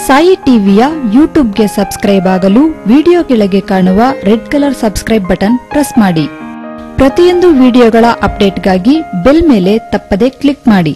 ಸಾಯಿ ಟಿವಿಯ ಯೂಟ್ಯೂಬ್ಗೆ ಸಬ್ಸ್ಕ್ರೈಬ್ ಆಗಲು ವಿಡಿಯೋ ಕೆಳಗೆ ಕಾಣುವ red colour subscribe button press ಮಾಡಿ ಪ್ರತಿಯೊಂದು ವಿಡಿಯೋಗಳ ಅಪ್ಡೇಟ್ಗಾಗಿ ಬೆಲ್ ಮೇಲೆ ತಪ್ಪದೆ ಕ್ಲಿಕ್ ಮಾಡಿ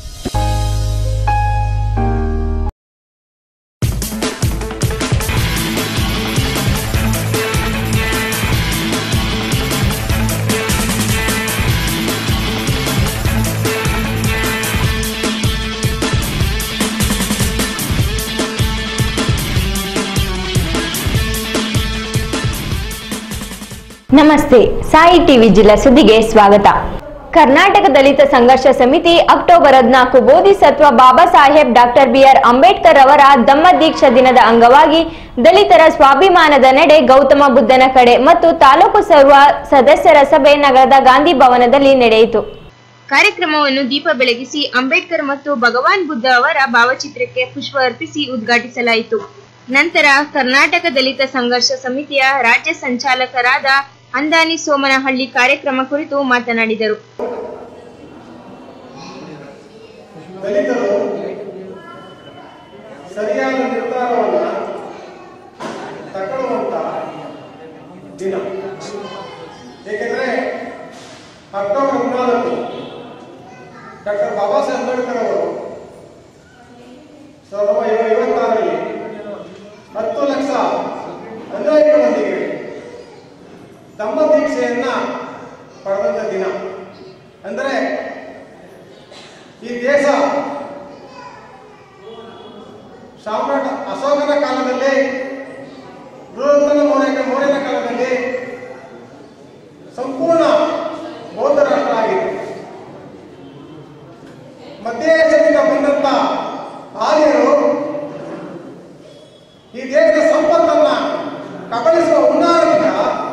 ನಮಸ್ತೆ ಸಾಯಿ ಟಿವಿ ಜಿಲ್ಲಾ ಸುದ್ದಿಗೆ ಸ್ವಾಗತ ಕರ್ನಾಟಕ ದಲಿತ ಸಂಘರ್ಷ ಸಮಿತಿ ಅಕ್ಟೋಬರ್ ಹದಿನಾಲ್ಕು ಬೋಧಿಸತ್ವ ಬಾಬಾ ಸಾಹೇಬ್ ಡಾಕ್ಟರ್ ಬಿಆರ್ ಅಂಬೇಡ್ಕರ್ ಅವರ ಧಮ್ಮ ದೀಕ್ಷಾ ದಿನದ ಅಂಗವಾಗಿ ದಲಿತರ ಸ್ವಾಭಿಮಾನದ ನಡೆ ಗೌತಮ ಬುದ್ಧನ ಕಡೆ ಮತ್ತು ತಾಲೂಕು ಸರ್ವ ಸದಸ್ಯರ ಸಭೆ ನಗರದ ಗಾಂಧಿ ಭವನದಲ್ಲಿ ನಡೆಯಿತು ಕಾರ್ಯಕ್ರಮವನ್ನು ದೀಪ ಬೆಳಗಿಸಿ ಅಂಬೇಡ್ಕರ್ ಮತ್ತು ಭಗವಾನ್ ಬುದ್ಧ ಅವರ ಭಾವಚಿತ್ರಕ್ಕೆ ಪುಷ್ಪ ಅರ್ಪಿಸಿ ಉದ್ಘಾಟಿಸಲಾಯಿತು ನಂತರ ಕರ್ನಾಟಕ ದಲಿತ ಸಂಘರ್ಷ ಸಮಿತಿಯ ರಾಜ್ಯ ಸಂಚಾಲಕರಾದ ಅಂದಾನಿ ಸೋಮನಹಳ್ಳಿ ಕಾರ್ಯಕ್ರಮ ಕುರಿತು ಮಾತನಾಡಿದರು ದಲಿತರು ಸರಿಯಾದ ನಿರ್ಧಾರವನ್ನು ತಗೊಳ್ಳುವಂತ ದಿನ ಏಕೆಂದರೆ ಅಕ್ಟೋಬರ್ ಹದಿನಾಲ್ಕು ಡಾಕ್ಟರ್ ಬಾಬಾ ಸಾಹೇಬ್ ಅಂಬೇಡ್ಕರ್ ಅವರು ಸಾವಿರದ ಒಂಬೈನೂರ ಐವತ್ತಾರರಲ್ಲಿ ಹತ್ತು ಲಕ್ಷ ಅನುಯಾಯಿಗಳೊಂದಿಗೆ ಧಮ್ಮ ದೀಕ್ಷೆಯನ್ನ ಪಡೆದಂತ ದಿನ ಅಂದರೆ ಈ ದೇಶ ಸಾಮ್ರಾಟ ಅಶೋಕನ ಕಾಲದಲ್ಲಿ ಬೃಹತ್ತನ ಮೌರ್ಯನ ಮೌರ್ಯನ ಕಾಲದಲ್ಲಿ ಸಂಪೂರ್ಣ ಬೌದ್ಧ ರಾಷ್ಟ್ರ ಆಗಿದೆ ಮಧ್ಯೇಶದಿಂದ ಬಂದಂತ ಆರ್ಯರು ಈ ದೇಶದ ಸಂಪತ್ತನ್ನ ಕಬಳಿಸುವ ಹುನ್ನಾರದಿಂದ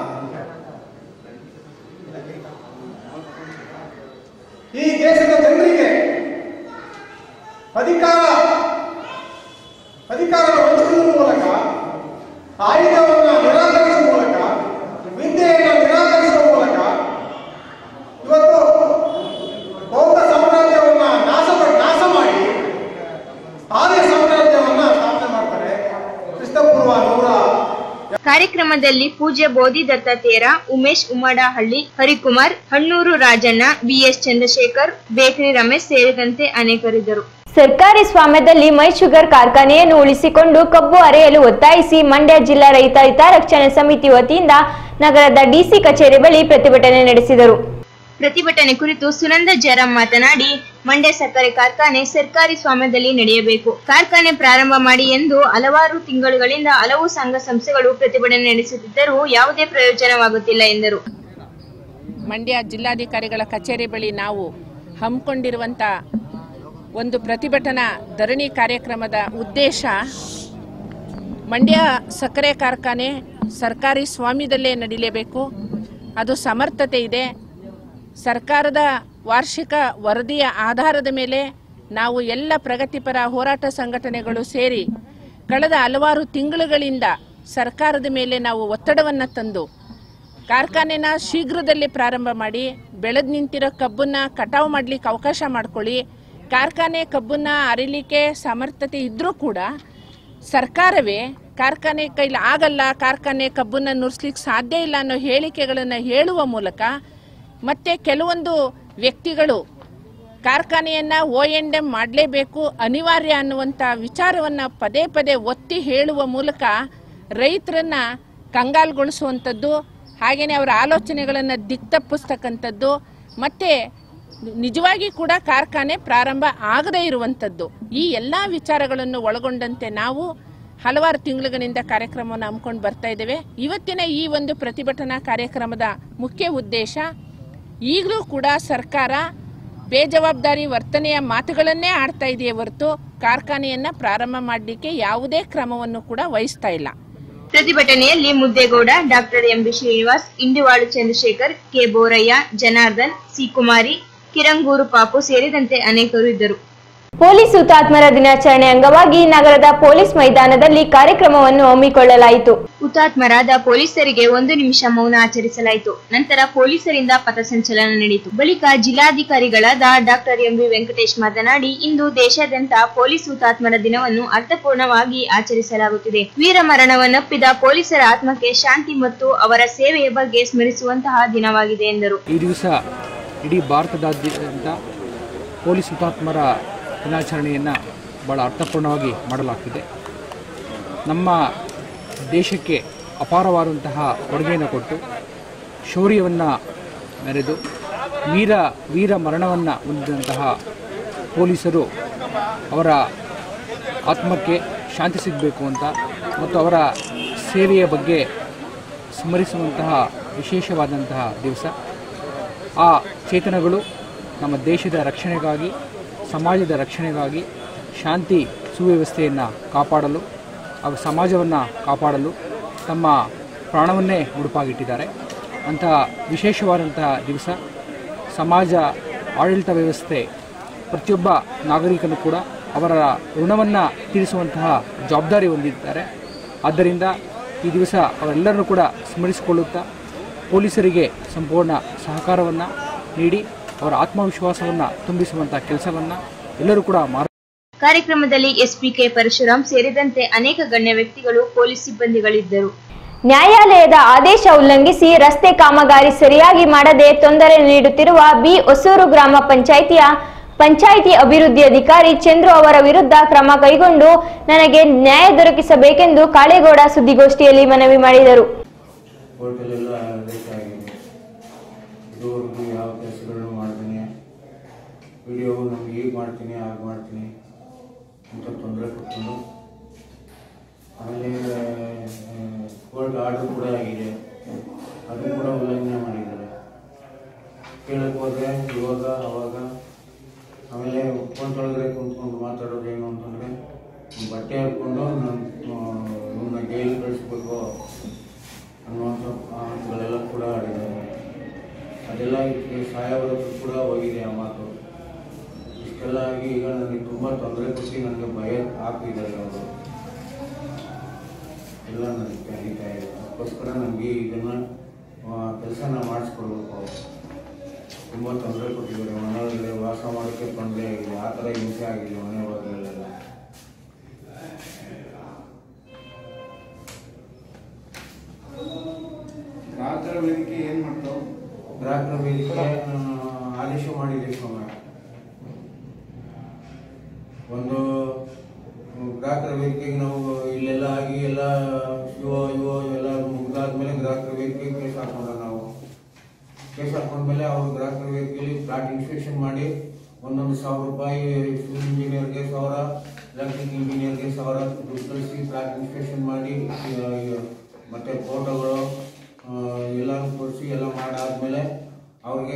ಈ ದೇಶದ ಜನರಿಗೆ ಅಧಿಕಾರ ಅಧಿಕಾರ ವಂಚಿಸುವ ಮೂಲಕ ಆಯುಧವನ್ನು ನಿರಾಕರಿಸುವ ಮೂಲಕ ವಿದ್ಯೆಯನ್ನು ನಿರಾಕರಿಸುವ ಮೂಲಕ ಇವತ್ತು ಬೌದ್ಧ ಸಾಮ್ರಾಜ್ಯವನ್ನ ನಾಶ ನಾಶ ಮಾಡಿ ಆರ್ಯ ಸಾಮ್ರಾಜ್ಯವನ್ನ ಸ್ಥಾಪನೆ ಮಾಡ್ತಾರೆ ಕ್ರಿಸ್ತಪೂರ್ವ ನೂರ ಕಾರ್ಯಕ್ರಮದಲ್ಲಿ ಪೂಜ್ಯ ಬೋಧಿ ದತ್ತಾತೇರ ಉಮೇಶ್ ಉಮ್ಮಡಹಳ್ಳಿ ಹರಿಕುಮಾರ್ ಹಣ್ಣೂರು ರಾಜಣ್ಣ ಬಿಎಸ್ ಚಂದ್ರಶೇಖರ್ ಬೇಕರಿ ರಮೇಶ್ ಸೇರಿದಂತೆ ಅನೇಕರಿದ್ದರು ಸರ್ಕಾರಿ ಸ್ವಾಮ್ಯದಲ್ಲಿ ಮೈ ಶುಗರ್ ಕಾರ್ಖಾನೆಯನ್ನು ಉಳಿಸಿಕೊಂಡು ಕಬ್ಬು ಅರೆಯಲು ಒತ್ತಾಯಿಸಿ ಮಂಡ್ಯ ಜಿಲ್ಲಾ ರೈತ ಹಿತರಕ್ಷಣೆ ಸಮಿತಿ ವತಿಯಿಂದ ನಗರದ ಡಿಸಿ ಕಚೇರಿ ಬಳಿ ಪ್ರತಿಭಟನೆ ನಡೆಸಿದರು ಪ್ರತಿಭಟನೆ ಕುರಿತು ಸುನಂದ ಜಯರಾಮ್ ಮಾತನಾಡಿ ಮಂಡ್ಯ ಸಕ್ಕರೆ ಕಾರ್ಖಾನೆ ಸರ್ಕಾರಿ ಸ್ವಾಮ್ಯದಲ್ಲಿ ನಡೆಯಬೇಕು ಕಾರ್ಖಾನೆ ಪ್ರಾರಂಭ ಮಾಡಿ ಎಂದು ಹಲವಾರು ತಿಂಗಳುಗಳಿಂದ ಹಲವು ಸಂಘ ಸಂಸ್ಥೆಗಳು ಪ್ರತಿಭಟನೆ ನಡೆಸುತ್ತಿದ್ದರೂ ಯಾವುದೇ ಪ್ರಯೋಜನವಾಗುತ್ತಿಲ್ಲ ಎಂದರು ಮಂಡ್ಯ ಜಿಲ್ಲಾಧಿಕಾರಿಗಳ ಕಚೇರಿ ಬಳಿ ನಾವು ಹಮ್ಮಿಕೊಂಡಿರುವಂಥ ಒಂದು ಪ್ರತಿಭಟನಾ ಧರಣಿ ಕಾರ್ಯಕ್ರಮದ ಉದ್ದೇಶ ಮಂಡ್ಯ ಸಕ್ಕರೆ ಕಾರ್ಖಾನೆ ಸರ್ಕಾರಿ ಸ್ವಾಮ್ಯದಲ್ಲೇ ನಡೀಲೇಬೇಕು ಅದು ಸಮರ್ಥತೆ ಇದೆ ಸರ್ಕಾರದ ವಾರ್ಷಿಕ ವರದಿಯ ಆಧಾರದ ಮೇಲೆ ನಾವು ಎಲ್ಲ ಪ್ರಗತಿಪರ ಹೋರಾಟ ಸಂಘಟನೆಗಳು ಸೇರಿ ಕಳೆದ ಹಲವಾರು ತಿಂಗಳುಗಳಿಂದ ಸರ್ಕಾರದ ಮೇಲೆ ನಾವು ಒತ್ತಡವನ್ನು ತಂದು ಕಾರ್ಖಾನೆನ ಶೀಘ್ರದಲ್ಲಿ ಪ್ರಾರಂಭ ಮಾಡಿ ಬೆಳೆದು ನಿಂತಿರೋ ಕಬ್ಬನ್ನ ಕಟಾವು ಮಾಡಲಿಕ್ಕೆ ಅವಕಾಶ ಮಾಡಿಕೊಳ್ಳಿ ಕಾರ್ಖಾನೆ ಕಬ್ಬನ್ನ ಅರಿಲಿಕ್ಕೆ ಸಮರ್ಥತೆ ಇದ್ದರೂ ಕೂಡ ಸರ್ಕಾರವೇ ಕಾರ್ಖಾನೆ ಕೈಲಿ ಆಗಲ್ಲ ಕಾರ್ಖಾನೆ ಕಬ್ಬನ್ನ ನುರಿಸ್ಲಿಕ್ಕೆ ಸಾಧ್ಯ ಇಲ್ಲ ಅನ್ನೋ ಹೇಳಿಕೆಗಳನ್ನು ಹೇಳುವ ಮೂಲಕ ಮತ್ತೆ ಕೆಲವೊಂದು ವ್ಯಕ್ತಿಗಳು ಕಾರ್ಖಾನೆಯನ್ನು ಓ ಎಂಡ್ ಎಂ ಮಾಡಲೇಬೇಕು ಅನಿವಾರ್ಯ ಅನ್ನುವಂಥ ವಿಚಾರವನ್ನು ಪದೇ ಪದೇ ಒತ್ತಿ ಹೇಳುವ ಮೂಲಕ ರೈತರನ್ನ ಕಂಗಾಲ್ಗೊಳಿಸುವಂಥದ್ದು ಹಾಗೆಯೇ ಅವರ ಆಲೋಚನೆಗಳನ್ನು ದಿಕ್ತಪ್ಪಿಸ್ತಕ್ಕಂಥದ್ದು ಮತ್ತು ನಿಜವಾಗಿ ಕೂಡ ಕಾರ್ಖಾನೆ ಪ್ರಾರಂಭ ಆಗದೇ ಇರುವಂಥದ್ದು ಈ ಎಲ್ಲ ವಿಚಾರಗಳನ್ನು ಒಳಗೊಂಡಂತೆ ನಾವು ಹಲವಾರು ತಿಂಗಳುಗಳಿಂದ ಕಾರ್ಯಕ್ರಮವನ್ನು ಹಮ್ಮಿಕೊಂಡು ಬರ್ತಾ ಇದ್ದೇವೆ ಇವತ್ತಿನ ಈ ಒಂದು ಪ್ರತಿಭಟನಾ ಕಾರ್ಯಕ್ರಮದ ಮುಖ್ಯ ಉದ್ದೇಶ ಈಗಲೂ ಕೂಡ ಸರ್ಕಾರ ಬೇಜವಾಬ್ದಾರಿ ವರ್ತನೆಯ ಮಾತುಗಳನ್ನೇ ಆಡ್ತಾ ಇದೆಯೇ ಹೊರತು ಕಾರ್ಖಾನೆಯನ್ನು ಪ್ರಾರಂಭ ಮಾಡಲಿಕ್ಕೆ ಯಾವುದೇ ಕ್ರಮವನ್ನು ಕೂಡ ವಹಿಸ್ತಾ ಇಲ್ಲ ಪ್ರತಿಭಟನೆಯಲ್ಲಿ Muddegowda doctor M B Srinivas Indivalu Chandrashekar K Borayya Janardhan C Kumari Kirangur Papu ಸೇರಿದಂತೆ ಅನೇಕರು ಇದ್ದರು ಪೊಲೀಸ್ ಹುತಾತ್ಮರ ದಿನಾಚರಣೆ ಅಂಗವಾಗಿ ನಗರದ ಪೊಲೀಸ್ ಮೈದಾನದಲ್ಲಿ ಕಾರ್ಯಕ್ರಮವನ್ನು ಹಮ್ಮಿಕೊಳ್ಳಲಾಯಿತು ಹುತಾತ್ಮರಾದ ಪೊಲೀಸರಿಗೆ ಒಂದು ನಿಮಿಷ ಮೌನ ಆಚರಿಸಲಾಯಿತು ನಂತರ ಪೊಲೀಸರಿಂದ ಪಥಸಂಚಲನ ನಡೆಯಿತು ಬಳಿಕ ಜಿಲ್ಲಾಧಿಕಾರಿಗಳಾದ ಡಾಕ್ಟರ್ ಎಂವಿ ವೆಂಕಟೇಶ್ ಮಾತನಾಡಿ ಇಂದು ದೇಶಾದ್ಯಂತ ಪೊಲೀಸ್ ಹುತಾತ್ಮರ ದಿನವನ್ನು ಅರ್ಥಪೂರ್ಣವಾಗಿ ಆಚರಿಸಲಾಗುತ್ತಿದೆ ವೀರ ಮರಣವನ್ನಪ್ಪಿದ ಪೊಲೀಸರ ಆತ್ಮಕ್ಕೆ ಶಾಂತಿ ಮತ್ತು ಅವರ ಸೇವೆಯ ಬಗ್ಗೆ ಸ್ಮರಿಸುವಂತಹ ದಿನವಾಗಿದೆ ಎಂದರು ಈ ದಿವಸ ಇಡೀ ಭಾರತದಾದ್ಯಂತ ಪೊಲೀಸ್ ಹುತಾತ್ಮರ ದಿನಾಚರಣೆಯನ್ನು ಭಾಳ ಅರ್ಥಪೂರ್ಣವಾಗಿ ಮಾಡಲಾಗ್ತಿದೆ ನಮ್ಮ ದೇಶಕ್ಕೆ ಅಪಾರವಾದಂತಹ ಕೊಡುಗೆಯನ್ನು ಕೊಟ್ಟು ಶೌರ್ಯವನ್ನು ಮೆರೆದು ವೀರ ವೀರ ಮರಣವನ್ನು ಹೊಂದಿದಂತಹ ಪೊಲೀಸರು ಅವರ ಆತ್ಮಕ್ಕೆ ಶಾಂತಿ ಸಿಗಬೇಕು ಅಂತ ಮತ್ತು ಅವರ ಸೇವೆಯ ಬಗ್ಗೆ ಸ್ಮರಿಸುವಂತಹ ವಿಶೇಷವಾದಂತಹ ದಿವಸ ಆ ಚೇತನಗಳು ನಮ್ಮ ದೇಶದ ರಕ್ಷಣೆಗಾಗಿ ಸಮಾಜದ ರಕ್ಷಣೆಗಾಗಿ ಶಾಂತಿ ಸುವ್ಯವಸ್ಥೆಯನ್ನು ಕಾಪಾಡಲು ಹಾಗೂ ಸಮಾಜವನ್ನು ಕಾಪಾಡಲು ತಮ್ಮ ಪ್ರಾಣವನ್ನೇ ಮುಡುಪಾಗಿಟ್ಟಿದ್ದಾರೆ ಅಂತಹ ವಿಶೇಷವಾದಂತಹ ದಿವಸ ಸಮಾಜ ಆಡಳಿತ ವ್ಯವಸ್ಥೆ ಪ್ರತಿಯೊಬ್ಬ ನಾಗರಿಕನು ಕೂಡ ಅವರ ಋಣವನ್ನು ತೀರಿಸುವಂತಹ ಜವಾಬ್ದಾರಿ ಹೊಂದಿದ್ದಾರೆ ಆದ್ದರಿಂದ ಈ ದಿವಸ ಅವರೆಲ್ಲರನ್ನೂ ಕೂಡ ಸ್ಮರಿಸಿಕೊಳ್ಳುತ್ತಾ ಪೊಲೀಸರಿಗೆ ಸಂಪೂರ್ಣ ಸಹಕಾರವನ್ನು ನೀಡಿ ಅವರ ಆತ್ಮವಿಶ್ವಾಸವನ್ನು ತುಂಬಿಸುವಂಥ ಕೆಲಸವನ್ನು ಎಲ್ಲರೂ ಕೂಡ ಮಾಡ ಕಾರ್ಯಕ್ರಮದಲ್ಲಿ ಎಸ್ಪಿ ಕೆ ಪರಶುರಾಮ್ ಸೇರಿದಂತೆ ಅನೇಕ ಗಣ್ಯ ವ್ಯಕ್ತಿಗಳು ಪೊಲೀಸ್ ಸಿಬ್ಬಂದಿಗಳಿದ್ದರು ನ್ಯಾಯಾಲಯದ ಆದೇಶ ಉಲ್ಲಂಘಿಸಿ ರಸ್ತೆ ಕಾಮಗಾರಿ ಸರಿಯಾಗಿ ಮಾಡದೆ ತೊಂದರೆ ನೀಡುತ್ತಿರುವ ಬಿ ಹೊಸೂರು ಗ್ರಾಮ ಪಂಚಾಯಿತಿಯ ಪಂಚಾಯಿತಿ ಅಭಿವೃದ್ಧಿ ಅಧಿಕಾರಿ ಚಂದ್ರು ಅವರ ವಿರುದ್ಧ ಕ್ರಮ ಕೈಗೊಂಡು ನನಗೆ ನ್ಯಾಯ ದೊರಕಿಸಬೇಕೆಂದು ಕಾಳೇಗೌಡ ಸುದ್ದಿಗೋಷ್ಠಿಯಲ್ಲಿ ಮನವಿ ಮಾಡಿದರು ಕೋರ್ಟಲ್ಲೆಲ್ಲ ಆದೇಶ ಆಗಿದೆ ಇದುವರೆಗೂ ಯಾವ ಕೆಲಸಗಳನ್ನು ಮಾಡ್ತೀನಿ ವಿಡಿಯೋ ನಮ್ಗೆ ಈಗ ಮಾಡ್ತೀನಿ ಆಗ ಮಾಡ್ತೀನಿ ಅಂತ ತೊಂದರೆ ಕೊಟ್ಕೊಂಡು ಆಮೇಲೆ ಕೋರ್ಟ್ ಆರ್ಡರ್ ಕೂಡ ಆಗಿದೆ ಅದು ಕೂಡ ಉಲ್ಲಂಘನೆ ಮಾಡಿದ್ದಾರೆ ಕೇಳಕ್ಕೆ ಹೋದ್ರೆ ಇವಾಗ ಅವಾಗ ಆಮೇಲೆ ಫೋನ್ ಒಳಗಡೆ ಕುಂತ್ಕೊಂಡು ಮಾತಾಡೋದು ಏನು ಅಂತಂದರೆ ಬಟ್ಟೆ ಹಾಕ್ಕೊಂಡು ನಾನು ಇವನ್ನ ಜೈಲಿಗೆ ಕಳಿಸ್ಬೇಕು ಅನ್ನುವಂಥ ಮಾತುಗಳೆಲ್ಲ ಕೂಡ ಆಡಿದ್ದಾರೆ ಅದೆಲ್ಲ ಇದಕ್ಕೆ ಸಾಯೋವರೆಗೂ ಕೂಡ ಹೋಗಿದೆ ಆ ಮಾತು ಇಷ್ಟೆಲ್ಲ ಆಗಿ ಈಗ ನನಗೆ ತುಂಬ ತೊಂದರೆ ಕೊಟ್ಟು ನನಗೆ ಭಯ ಹಾಕಿದ್ದಾರೆ ಅವರು ಎಲ್ಲ ನನಗೆ ನಡೀತಾ ಇದೆ ಅದಕ್ಕೋಸ್ಕರ ನನಗೆ ಇದನ್ನು ಕೆಲಸನ ಮಾಡಿಸ್ಕೊಡ್ಬೇಕು ತುಂಬ ತೊಂದರೆ ಕೊಟ್ಟಿದ್ದಾರೆ ಮನೆಯೊಳಗಡೆ ವಾಸ ಮಾಡೋಕ್ಕೆ ತೊಂದರೆ ಆಗಿದೆ ಆ ಥರ ಹಿಂಸೆ ಆಗಿದೆ ಮನೆ ಒಳಗಡೆಲ್ಲ ಗ್ರಾಹಕರ ವೇದಿಕೆ ಏನ್ ಮಾಡ್ತಾವ್ ಗ್ರಾಹಕರ ವೇದಿಕೆ ಆ, ಆದೇಶ ಮಾಡಿದೆ ಸ್ವಾಮಿ ಒಂದು ಗ್ರಾಹಕರ ವೇದಿಕೆಗೆ ನಾವು ಇಲ್ಲೆಲ್ಲ ಆಗಿ ಎಲ್ಲ ಇವ ಇವ ಎಲ್ಲ ಮುಗ್ದಾದ್ಮೇಲೆ ಗ್ರಾಹಕರ ವೇದಿಕೆಗೆ ಕೇಸ್ ಹಾಕೊಂಡ ನಾವು ಕೇಸ್ ಹಾಕೊಂಡ್ಮೇಲೆ ಅವ್ರು ಗ್ರಾಹಕರ ವೇದಿಕೆಯಲ್ಲಿ ಫ್ಲಾಟ್ ಇನ್ಸ್ಪೆಕ್ಷನ್ ಮಾಡಿ ಒಂದೊಂದು ಸಾವಿರ ರೂಪಾಯಿ ಸಿವಿಲ್ ಇಂಜಿನಿಯರ್ಗೆ ಸಾವಿರ ಎಲೆಕ್ಟ್ರಿಕ್ ಇಂಜಿನಿಯರ್ಗೆ ಸಾವಿರ ದುಡ್ಡು ಕಳಿಸಿ ಫ್ಲಾಟ್ ಇನ್ಸ್ಪೆಕ್ಷನ್ ಮಾಡಿ ಆ, ಮತ್ತೆ ಫೋಟೋಗಳು ಎಲ್ಲ ಕೊಡಿಸಿ ಎಲ್ಲ ಮಾಡಾದ್ಮೇಲೆ ಅವ್ರಿಗೆ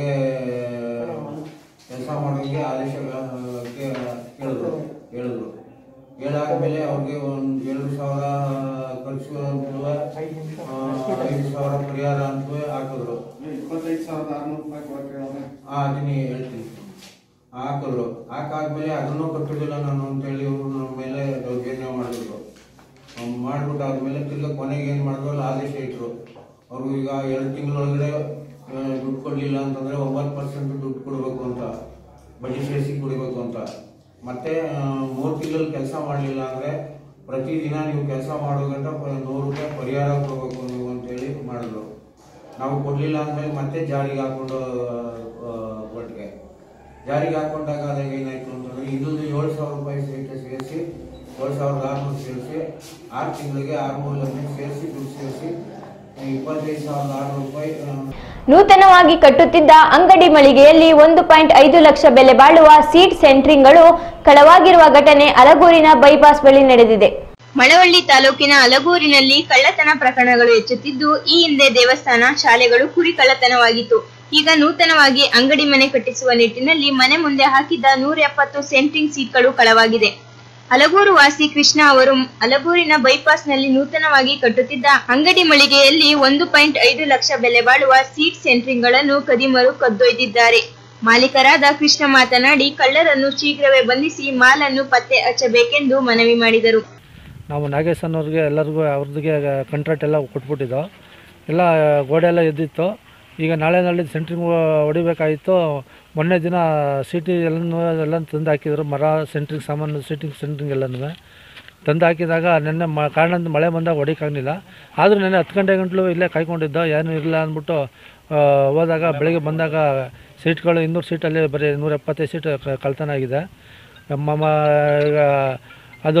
ಕೆಲಸ ಮಾಡೋರಿಗೆ ಆದೇಶ ಆ, ಕೇ- ಕೇಳಿದ್ರು ಹೇಳಿದ್ರು ಹೇಳಾದ್ಮೇಲೆ ಅವ್ರಿಗೆ ಒಂದು ಎರಡು ಸಾವಿರ ಖರ್ಚು ಅಂತೂ ಐದು ಸಾವಿರ ಪರಿಹಾರ ಅಂತೂ ಹಾಕಿದ್ರು ಇಪ್ಪತ್ತೈದು ಸಾವಿರದ ಆರ್ನೂರು ರೂಪಾಯಿ ಕೊಡಕ್ಕೆ ಹೇಳೋಣ ಆ, ಅದನ್ನೇ ಹೇಳ್ತೀನಿ ಹಾಕಿದ್ರು ಹಾಕಾದ್ಮೇಲೆ ಅದನ್ನು ಕಟ್ಟೋದಿಲ್ಲ ನಾನು ಅಂತೇಳಿ ಇವರು ನಮ್ಮ ಮೇಲೆ ದೌರ್ಜನ್ಯ ಮಾಡಿದ್ರು ಅವ್ರು ಮಾಡ್ಬಿಟ್ಟು ಆದ್ಮೇಲೆ ತಿರ್ಗಾ ಕೊನೆಗೆ ಏನು ಮಾಡಿದ್ರು ಅಲ್ಲಿ ಆದೇಶ ಇಟ್ರು ಅವರು ಈಗ ಎರಡು ತಿಂಗಳೊಳಗಡೆ ಆ, ದುಡ್ಡು ಕೊಡಲಿಲ್ಲ ಅಂತಂದ್ರೆ ಒಂಬತ್ತು ಪರ್ಸೆಂಟ್ ದುಡ್ಡು ಕೊಡಬೇಕು ಅಂತ ಬಡ್ಡಿ ಸೇರಿಸಿ ಕೊಡಬೇಕು ಅಂತ ಮತ್ತೆ ಆ, ಮೂರು ತಿಂಗಳಲ್ಲಿ ಕೆಲಸ ಮಾಡಲಿಲ್ಲ ಅಂದ್ರೆ ಪ್ರತಿದಿನ ನೀವು ಕೆಲಸ ಮಾಡೋ ಗಂಟ ಪ- ನೂರು ರೂಪಾಯಿ ಪರಿಹಾರ ಕೊಡಬೇಕು ನೀವು ಅಂತೇಳಿ ಮಾಡಿದ್ರು ನಾವು ಕೊಡ್ಲಿಲ್ಲ ಅಂದ್ಮೇಲೆ ಮತ್ತೆ ಜಾರಿಗೆ ಹಾಕೊಂಡು ಆ, ಒಟ್ಟಿಗೆ ಜಾರಿಗೆ ಹಾಕೊಂಡಾಗ ಅದಾಗ ಏನಾಯ್ತು ಅಂತಂದ್ರೆ ಇದೊಂದು ಏಳು ಸಾವಿರ ರೂಪಾಯಿ ಸಹಿತ ಸೇರಿಸಿ ಏಳು ಸಾವಿರದ ಆರುನೂರು ಸೇರಿಸಿ ಆರು ತಿಂಗಳಿಗೆ ಆರುನೂರು ಲಕ್ಷ ಸೇರಿಸಿ ದುಡ್ಡು ಸೇರಿಸಿ ಇಪ್ಪತ್ತೈದು ಸಾವಿರದ ಆರುನೂರು ರೂಪಾಯಿ ಆ, ನೂತನವಾಗಿ ಕಟ್ಟುತ್ತಿದ್ದ ಅಂಗಡಿ ಮಳಿಗೆಯಲ್ಲಿ ಒಂದು ಪಾಯಿಂಟ್ ಐದು ಲಕ್ಷ ಬೆಲೆ ಬಾಳುವ ಸೀಟ್ ಸೆಂಟ್ರಿಂಗ್ಗಳು ಕಳವಾಗಿರುವ ಘಟನೆ ಅಲಗೂರಿನ ಬೈಪಾಸ್ ಬಳಿ ನಡೆದಿದೆ ಮಳವಳ್ಳಿ ತಾಲೂಕಿನ ಅಲಗೂರಿನಲ್ಲಿ ಕಳ್ಳತನ ಪ್ರಕರಣಗಳು ಹೆಚ್ಚುತ್ತಿದ್ದು ಈ ಹಿಂದೆ ದೇವಸ್ಥಾನ ಶಾಲೆಗಳು ಕುರಿ ಕಳ್ಳತನವಾಗಿತ್ತು ಈಗ ನೂತನವಾಗಿ ಅಂಗಡಿ ಮನೆ ಕಟ್ಟಿಸುವ ನಿಟ್ಟಿನಲ್ಲಿ ಮನೆ ಮುಂದೆ ಹಾಕಿದ್ದ ನೂರ ಎಪ್ಪತ್ತು ಸೆಂಟ್ರಿಂಗ್ ಸೀಟ್ಗಳು ಕಳವಾಗಿದೆ ಅಲಗೂರು ವಾಸಿ ಕೃಷ್ಣ ಅವರು ಅಲಗೂರಿನ ಬೈಪಾಸ್ನಲ್ಲಿ ನೂತನವಾಗಿ ಕಟ್ಟುತ್ತಿದ್ದ ಅಂಗಡಿ ಮಳಿಗೆಯಲ್ಲಿ ಒಂದು ಪಾಯಿಂಟ್ ಐದು ಲಕ್ಷ ಬೆಲೆ ಬಾಳುವ ಸೀಟ್ ಸೆಂಟ್ರಿಂಗ್ಗಳನ್ನು ಕದಿಮರು ಕದ್ದೊಯ್ದಿದ್ದಾರೆ ಮಾಲೀಕರಾದ ಕೃಷ್ಣ ಮಾತನಾಡಿ ಕಳ್ಳರನ್ನು ಶೀಘ್ರವೇ ಬಂಧಿಸಿ ಮಾಲನ್ನು ಪತ್ತೆ ಹಚ್ಚಬೇಕೆಂದು ಮನವಿ ಮಾಡಿದರು ನಾವು ನಾಗೇಶ್ ಅನ್ನೋರಿಗೆ ಎಲ್ಲರಿಗೂ ಅವ್ರದ್ದಿಗೆ ಕಾಂಟ್ರಾಕ್ಟ್ ಎಲ್ಲ ಕೊಟ್ಬಿಟ್ಟಿದ್ದೋ ಎಲ್ಲ ಗೋಡೆ ಎಲ್ಲ ಎದ್ದಿತ್ತು ಈಗ ನಾಳೆ ನಾಳೆ ಸೆಂಟ್ರಿಂಗ್ ಹೊಡಿಬೇಕಾಗಿತ್ತು ಮೊನ್ನೆ ದಿನ ಸಿಟಿ ಎಲ್ಲನೂ ಎಲ್ಲ ತಂದು ಹಾಕಿದ್ರು ಮರ ಸೆಂಟ್ರಿಂಗ್ ಸಾಮಾನು ಸೀಟಿಂಗ್ ಸೆಂಟ್ರಿಂಗ್ ಎಲ್ಲನೂ ತಂದು ಹಾಕಿದಾಗ ನಿನ್ನೆ ಮ ಕಾರಣದಿಂದ ಮಳೆ ಬಂದಾಗ ಹೊಡಿಕಾಗಲಿಲ್ಲ ಆದರೂ ನೆನ್ನೆ ಹತ್ತು ಗಂಟೆ ಗಂಟಲು ಇಲ್ಲೇ ಕಾಯ್ಕೊಂಡಿದ್ದೋ ಏನೂ ಇರಲಿಲ್ಲ ಅಂದ್ಬಿಟ್ಟು ಆ, ಹೋದಾಗ ಬೆಳಗ್ಗೆ ಬಂದಾಗ ಸೀಟ್ಗಳು ಇನ್ನೂರು ಸೀಟಲ್ಲಿ ಬರೀ ನೂರ ಎಪ್ಪತ್ತೈದು ಸೀಟ್ ಕ- ಕಳ್ತನ ಆಗಿದೆ ನಮ್ಮ ಈಗ ಅದು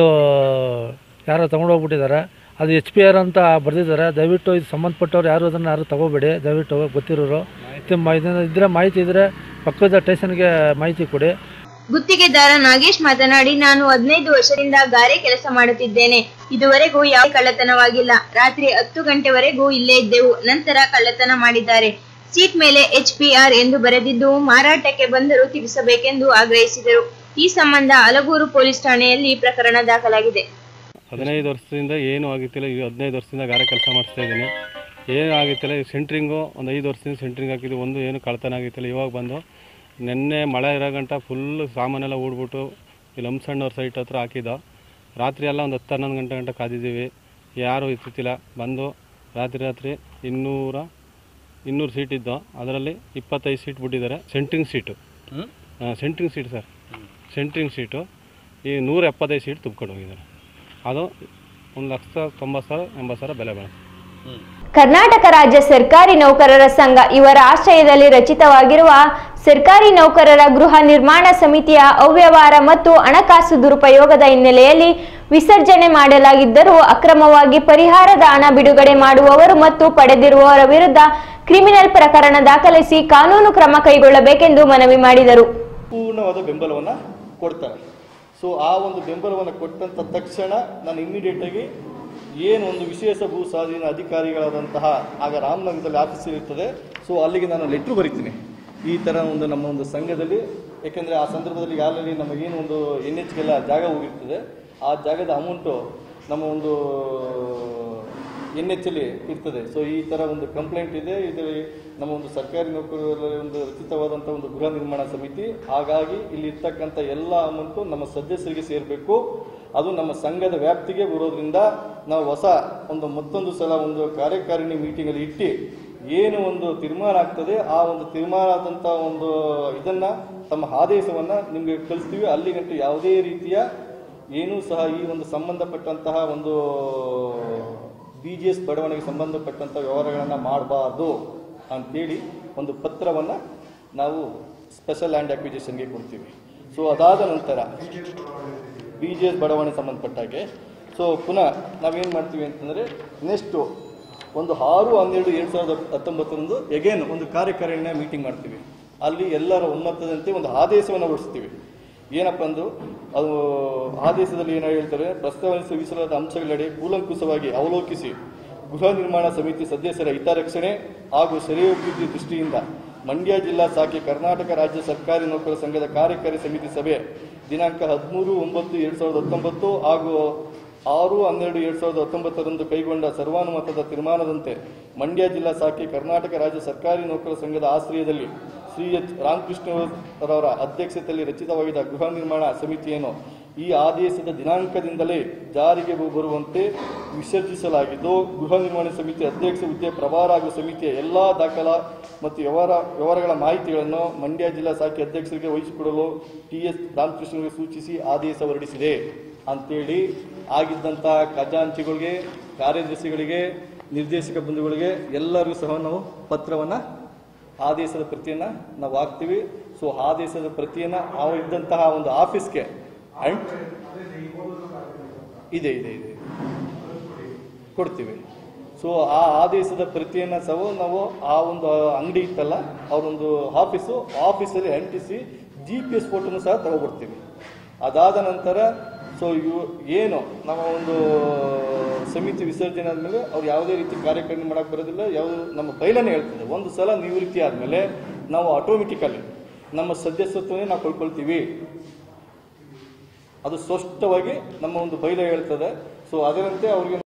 ಯಾರೋ ತೊಗೊಂಡೋಗ್ಬಿಟ್ಟಿದ್ದಾರೆ ಅದು ಎಚ್ ಪಿ ಆರ್ ಅಂತ ಬರೆದಿದ್ದಾರೆ ದಯವಿಟ್ಟು ಇದು ಸಂಬಂಧಪಟ್ಟವ್ರು ಯಾರು ಅದನ್ನು ಯಾರು ತಗೋಬೇಡಿ ದಯವಿಟ್ಟು ಗೊತ್ತಿರೋರು ಇದು ಮ- ಇದನ್ನ ಇದ್ರೆ ಮಾಹಿತಿ ಇದ್ದರೆ ಪಕ್ಕದ ಸ್ಟೇಷನ್ಗೆ ಮಾಹಿತಿ ಕೊಡಿ ಗುತ್ತಿಗೆದಾರ ನಾಗೇಶ್ ಮಾತನಾಡಿ ನಾನು ಹದಿನೈದು ವರ್ಷದಿಂದ ಗಾರೆ ಕೆಲಸ ಮಾಡುತ್ತಿದ್ದೇನೆ ಇದುವರೆಗೂ ಯಾವ ಕಳ್ಳತನವಾಗಿಲ್ಲ ರಾತ್ರಿ ಹತ್ತು ಗಂಟೆವರೆಗೂ ಇಲ್ಲೇ ಇದ್ದೆವು ನಂತರ ಕಳ್ಳತನ ಮಾಡಿದ್ದಾರೆ ಸೀಟ್ ಮೇಲೆ ಎಚ್ಪಿಆರ್ ಎಂದು ಬರೆದಿದ್ದು ಮಾರಾಟಕ್ಕೆ ಬಂದರೂ ತಿಳಿಸಬೇಕೆಂದು ಆಗ್ರಹಿಸಿದರು ಈ ಸಂಬಂಧ ಅಲಗೂರು ಪೊಲೀಸ್ ಠಾಣೆಯಲ್ಲಿ ಪ್ರಕರಣ ದಾಖಲಾಗಿದೆ ಹದಿನೈದು ವರ್ಷದಿಂದ ಏನೂ ಆಗಿತ್ತಿಲ್ಲ ಈಗ ಹದಿನೈದು ವರ್ಷದಿಂದ ಗಾರೆ ಕೆಲಸ ಮಾಡಿಸ್ತಾ ಇದ್ದೀನಿ ಏನೂ ಆಗಿತ್ತಿಲ್ಲ ಈ ಸೆಂಟ್ರಿಂಗು ಒಂದು ಐದು ವರ್ಷದಿಂದ ಸೆಂಟ್ರಿಂಗ್ ಹಾಕಿದ್ದು ಒಂದು ಏನು ಕಳ್ತನ ಆಗಿತ್ತಿಲ್ಲ ಇವಾಗ ಬಂದು ನಿನ್ನೆ ಮಳೆ ಇರೋ ಗಂಟ ಫುಲ್ ಸಾಮಾನೆಲ್ಲ ಊಡ್ಬಿಟ್ಟು ಇಲ್ಲಿ ಹಂಸಣ್ಣವ್ರ ಸೈಟ್ ಹತ್ರ ಹಾಕಿದ್ದು ರಾತ್ರಿ ಎಲ್ಲ ಒಂದು ಹತ್ತು ಹನ್ನೊಂದು ಗಂಟೆ ಗಂಟೆ ಕಾದಿದ್ದೀವಿ ಯಾರೂ ಇತ್ತಿಲ್ಲ ಬಂದು ರಾತ್ರಿ ರಾತ್ರಿ ಇನ್ನೂರ ಇನ್ನೂರು ಸೀಟ್ ಇದ್ದು ಅದರಲ್ಲಿ ಇಪ್ಪತ್ತೈದು ಸೀಟ್ ಬಿಟ್ಟಿದ್ದಾರೆ centring seat centring seat sir centring seat ಈ ನೂರ ಎಪ್ಪತ್ತೈದು ಸೀಟ್ ತುಂಬ್ಕೊಂಡು ಹೋಗಿದ್ದಾರೆ ಅದು ಒಂದು ಲಕ್ಷ ತೊಂಬತ್ತು ಸಾವಿರ ಎಂಬತ್ತು ಸಾವಿರ ಬೆಲೆ ಬಾಳುತ್ತೆ ಕರ್ನಾಟಕ ರಾಜ್ಯ ಸರ್ಕಾರಿ ನೌಕರರ ಸಂಘ ಇವರ ಆಶ್ರಯದಲ್ಲಿ ರಚಿತವಾಗಿರುವ ಸರ್ಕಾರಿ ನೌಕರರ ಗೃಹ ನಿರ್ಮಾಣ ಸಮಿತಿಯ ಅವ್ಯವಹಾರ ಮತ್ತು ಹಣಕಾಸು ದುರುಪಯೋಗದ ಹಿನ್ನೆಲೆಯಲ್ಲಿ ವಿಸರ್ಜನೆ ಮಾಡಲಾಗಿದ್ದರೂ ಅಕ್ರಮವಾಗಿ ಪರಿಹಾರದ ಹಣ ಬಿಡುಗಡೆ ಮಾಡುವವರು ಮತ್ತು ಪಡೆದಿರುವವರ ವಿರುದ್ಧ ಕ್ರಿಮಿನಲ್ ಪ್ರಕರಣ ದಾಖಲಿಸಿ ಕಾನೂನು ಕ್ರಮ ಕೈಗೊಳ್ಳಬೇಕೆಂದು ಮನವಿ ಮಾಡಿದರು ಪೂರ್ಣವಾದ ಬೆಂಬಲವನ್ನು ಕೊಡ್ತಾರೆ ಸೊ ಆ ಒಂದು ಬೆಂಬಲವನ್ನು ಕೊಟ್ಟಂಥ ತಕ್ಷಣ ನಾನು ಇಮ್ಮಿಡಿಯೇಟಾಗಿ ಏನು ಒಂದು ವಿಶೇಷ ಭೂ ಸ್ವಾಧೀನ ಅಧಿಕಾರಿಗಳಾದಂತಹ ಆಗ ರಾಮನಗರದಲ್ಲಿ ಆಫೀಸ್ ಇರ್ತದೆ ಸೊ ಅಲ್ಲಿಗೆ ನಾನು ಲೆಟ್ರ್ ಬರಿತೀನಿ ಈ ಥರ ಒಂದು ನಮ್ಮ ಒಂದು ಸಂಘದಲ್ಲಿ ಯಾಕೆಂದರೆ ಆ ಸಂದರ್ಭದಲ್ಲಿ ಆಲ್ರೆಡಿ ನಮಗೇನು ಒಂದು ಎನ್ ಎಚ್ಗೆಲ್ಲ ಜಾಗ ಹೋಗಿರ್ತದೆ ಆ ಜಾಗದ ಅಮೌಂಟು ನಮ್ಮ ಒಂದು ಎನ್ ಎಚ್ ಅಲ್ಲಿ ಇರ್ತದೆ ಸೊ ಈ ಥರ ಒಂದು ಕಂಪ್ಲೇಂಟ್ ಇದೆ ಇದರಲ್ಲಿ ನಮ್ಮ ಒಂದು ಸರ್ಕಾರಿ ನೌಕರರ ಒಂದು ರಚಿತವಾದಂಥ ಒಂದು ಗೃಹ ನಿರ್ಮಾಣ ಸಮಿತಿ ಹಾಗಾಗಿ ಇಲ್ಲಿ ಇರ್ತಕ್ಕಂಥ ಎಲ್ಲ ಅಮೌಂಟು ನಮ್ಮ ಸದಸ್ಯರಿಗೆ ಸೇರಬೇಕು ಅದು ನಮ್ಮ ಸಂಘದ ವ್ಯಾಪ್ತಿಗೆ ಬರೋದ್ರಿಂದ ನಾವು ಹೊಸ ಒಂದು ಮತ್ತೊಂದು ಸಲ ಒಂದು ಕಾರ್ಯಕಾರಿಣಿ ಮೀಟಿಂಗಲ್ಲಿ ಇಟ್ಟು ಏನು ಒಂದು ತೀರ್ಮಾನ ಆಗ್ತದೆ ಆ ಒಂದು ತೀರ್ಮಾನ ಆದಂಥ ಒಂದು ಇದನ್ನ ತಮ್ಮ ಆದೇಶವನ್ನ ನಿಮಗೆ ಕಳಿಸ್ತೀವಿ ಅಲ್ಲಿಗಂಟು ಯಾವುದೇ ರೀತಿಯ ಏನೂ ಸಹ ಈ ಒಂದು ಸಂಬಂಧಪಟ್ಟಂತಹ ಒಂದು ಬಿ ಜಿ ಎಸ್ ಬಡವಣಿಗೆ ಸಂಬಂಧಪಟ್ಟಂಥ ವ್ಯವಹಾರಗಳನ್ನು ಮಾಡಬಾರ್ದು ಅಂತೇಳಿ ಒಂದು ಪತ್ರವನ್ನು ನಾವು ಸ್ಪೆಷಲ್ ಲ್ಯಾಂಡ್ ಅಕ್ವಿಜೇಷನ್ಗೆ ಕೊಡ್ತೀವಿ ಸೊ ಅದಾದ ನಂತರ ಬಿ ಜಿ ಎಸ್ ಬಡಾವಣೆ ಸಂಬಂಧಪಟ್ಟಾಗೆ ಸೊ ಪುನಃ ನಾವೇನು ಮಾಡ್ತೀವಿ ಅಂತಂದರೆ ನೆಕ್ಸ್ಟು ಒಂದು ಆರು ಹನ್ನೆರಡು ಎರಡು ಸಾವಿರದ ಹತ್ತೊಂಬತ್ತರಂದು ಎಗೇನ್ ಒಂದು ಕಾರ್ಯಕಾರಿಣಿಯ ಮೀಟಿಂಗ್ ಮಾಡ್ತೀವಿ ಅಲ್ಲಿ ಎಲ್ಲರ ಒಮ್ಮತದಂತೆ ಒಂದು ಆದೇಶವನ್ನು ಹೊರಡಿಸ್ತೀವಿ ಏನಪ್ಪ ಅಂದು ಅದು ಆದೇಶದಲ್ಲಿ ಏನು ಹೇಳ್ತಾರೆ ಪ್ರಸ್ತಾವನಿಸಲಾದ ಅಂಶಗಳಡಿ ಕೂಲಂಕುಷವಾಗಿ ಅವಲೋಕಿಸಿ ಗೃಹ ನಿರ್ಮಾಣ ಸಮಿತಿ ಸದಸ್ಯರ ಹಿತರಕ್ಷಣೆ ಹಾಗೂ ಶ್ರೇಯೋಭಿವೃದ್ಧಿ ದೃಷ್ಟಿಯಿಂದ ಮಂಡ್ಯ ಜಿಲ್ಲಾ ಶಾಖೆ ಕರ್ನಾಟಕ ರಾಜ್ಯ ಸರ್ಕಾರಿ ನೌಕರರ ಸಂಘದ ಕಾರ್ಯಕಾರಿ ಸಮಿತಿ ಸಭೆ ದಿನಾಂಕ ಹದಿಮೂರು ಒಂಬತ್ತು ಎರಡು ಸಾವಿರದ ಹತ್ತೊಂಬತ್ತು ಹಾಗೂ ಆರು ಹನ್ನೆರಡು ಎರಡು ಸಾವಿರದ ಹತ್ತೊಂಬತ್ತರಂದು ಕೈಗೊಂಡ ಸರ್ವಾನುಮತದ ತೀರ್ಮಾನದಂತೆ ಮಂಡ್ಯ ಜಿಲ್ಲಾ ಶಾಖೆ ಕರ್ನಾಟಕ ರಾಜ್ಯ ಸರ್ಕಾರಿ ನೌಕರರ ಸಂಘದ ಆಶ್ರಯದಲ್ಲಿ ಶ್ರೀ ಎಚ್ ರಾಮಕೃಷ್ಣರವರ ಅಧ್ಯಕ್ಷತೆಯಲ್ಲಿ ರಚಿತವಾಗಿದ್ದ ಗೃಹ ನಿರ್ಮಾಣ ಸಮಿತಿಯನ್ನು ಈ ಆದೇಶದ ದಿನಾಂಕದಿಂದಲೇ ಜಾರಿಗೆ ಬರುವಂತೆ ವಿಸರ್ಜಿಸಲಾಗಿದ್ದು ಗೃಹ ನಿರ್ಮಾಣ ಸಮಿತಿ ಅಧ್ಯಕ್ಷ ಹುದ್ದೆ ಪ್ರಭಾರ ಹಾಗೂ ಸಮಿತಿಯ ಎಲ್ಲಾ ದಾಖಲಾ ಮತ್ತು ವ್ಯವಹಾರ ವ್ಯವಹಾರಗಳ ಮಾಹಿತಿಗಳನ್ನು ಮಂಡ್ಯ ಜಿಲ್ಲಾ ಶಾಖೆ ಅಧ್ಯಕ್ಷರಿಗೆ ವಹಿಸಿಕೊಡಲು ಟಿ ಎಸ್ ರಾಮಕೃಷ್ಣರಿಗೆ ಸೂಚಿಸಿ ಆದೇಶ ಹೊರಡಿಸಿದೆ ಅಂತೇಳಿ ಆಗಿದ್ದಂಥ ಖಜಾಂಚಿಗಳಿಗೆ ಕಾರ್ಯದರ್ಶಿಗಳಿಗೆ ನಿರ್ದೇಶಕ ಬಂಧುಗಳಿಗೆ ಎಲ್ಲರಿಗೂ ಸಹ ನಾವು ಪತ್ರವನ್ನು ಆದೇಶದ ಪ್ರತಿಯನ್ನು ನಾವು ಹಾಕ್ತೀವಿ ಸೊ ಆದೇಶದ ಪ್ರತಿಯನ್ನು ನಾವು ಇದ್ದಂತಹ ಒಂದು ಆಫೀಸ್ಗೆ ಅಂಟ್ ಇದೆ ಇದೆ ಇದೆ ಕೊಡ್ತೀವಿ ಸೊ ಆ ಆದೇಶದ ಪ್ರತಿಯನ್ನು ಸಹ ನಾವು ಆ ಒಂದು ಅಂಗಡಿ ಇತ್ತಲ್ಲ ಅವರೊಂದು ಆಫೀಸು ಆಫೀಸಲ್ಲಿ ಅಂಟಿಸಿ ಜಿ ಪಿ ಎಸ್ ಫೋಟೋನು ಸಹ ತಗೊಬರ್ತೀವಿ ಅದಾದ ನಂತರ ಸೊ ಇವು ಏನು ನಮ್ಮ ಒಂದು ಸಮಿತಿ ವಿಸರ್ಜನೆ ಆದಮೇಲೆ ಅವ್ರು ಯಾವುದೇ ರೀತಿ ಕಾರ್ಯಕಾರಿಣಿ ಮಾಡಕ್ಕೆ ಬರೋದಿಲ್ಲ ಯಾವುದು ನಮ್ಮ ಬೈಲನೇ ಹೇಳ್ತದೆ ಒಂದು ಸಲ ನಿವೃತ್ತಿ ಆದಮೇಲೆ ನಾವು ಆಟೋಮೆಟಿಕಲಿ ನಮ್ಮ ಸದಸ್ಯತ್ವನೇ ನಾವು ಕಳ್ಕೊಳ್ತೀವಿ ಅದು ಸ್ಪಷ್ಟವಾಗಿ ನಮ್ಮ ಒಂದು ಬೈಲ ಹೇಳ್ತದೆ ಸೊ ಅದರಂತೆ ಅವರಿಗೆ